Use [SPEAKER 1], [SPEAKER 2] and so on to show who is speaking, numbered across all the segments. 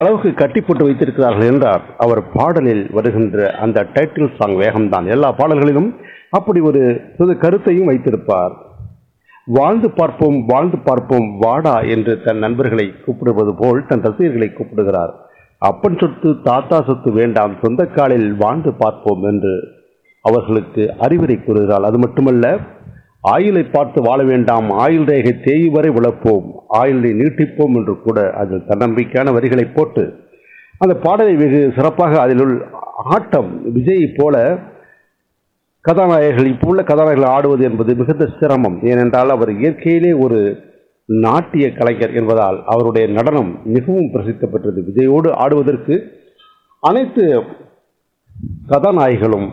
[SPEAKER 1] அளவுக்கு கட்டி போட்டு வைத்திருக்கிறார்கள் என்றார் அவர் பாடலில் வருகின்ற அந்த டைட்டில் சாங் வேகம்தான் எல்லா பாடல்களிலும் அப்படி ஒரு சிறு கருத்தையும் வைத்திருப்பார் வாழ்ந்து பார்ப்போம் வாழ்ந்து பார்ப்போம் வாடா என்று தன் நண்பர்களை கூப்பிடுவது போல் தன் ரசிகர்களை கூப்பிடுகிறார் அப்பன் சொத்து தாத்தா சொத்து வேண்டாம் சொந்த காலில் வாழ்ந்து பார்ப்போம் என்று அவர்களுக்கு அறிவுரை கூறுகிறாள் அது மட்டுமல்ல ஆயுளை பார்த்து வாழ வேண்டாம் ஆயுள் ரேகை தேய் வரை உழப்போம் ஆயுளை நீட்டிப்போம் என்று கூட அதில் தன்னம்பிக்கையான வரிகளை போட்டு அந்த பாடலை வெகு சிறப்பாக அதில் உள்ள ஆட்டம் விஜயை போல கதாநாயகர்கள் இப்போ உள்ள கதாநாயகர்கள் ஆடுவது என்பது மிகுந்த சிரமம் ஏனென்றால் அவர் இயற்கையிலே ஒரு நாட்டிய கலைஞர் என்பதால் அவருடைய நடனம் மிகவும் பிரசித்தி பெற்றது விஜயோடு ஆடுவதற்கு அனைத்து கதாநாயகிகளும்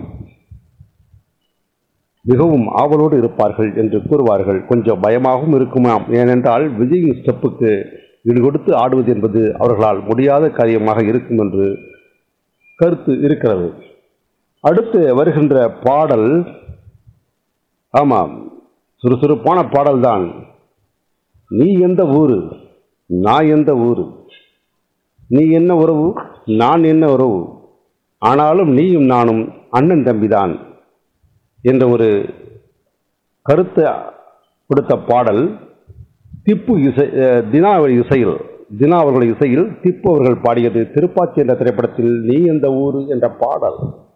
[SPEAKER 1] மிகவும் ஆவலோடு இருப்பார்கள் என்று கூறுவார்கள் கொஞ்சம் பயமாகவும் இருக்குமாம் ஏனென்றால் விஜயின் ஸ்டெப்புக்கு ஈடு கொடுத்து ஆடுவது என்பது அவர்களால் முடியாத காரியமாக இருக்கும் என்று கருத்து இருக்கிறது அடுத்து வருகின்ற பாடல் ஆமாம் சுறுசுறுப்பான பாடல்தான் நீ எந்த ஊரு நான் எந்த ஊரு நீ என்ன உறவு நான் என்ன உறவு ஆனாலும் நீயும் நானும் அண்ணன் தம்பிதான் என்ற ஒரு கருத்தை கொடுத்த பாடல் திப்பு இசை அஹ், தினா இசையில் தினா அவர்கள் இசையில் திப்பு அவர்கள் பாடியது திருப்பாச்சி என்ற திரைப்படத்தில் நீ எந்த ஊரு என்ற பாடல்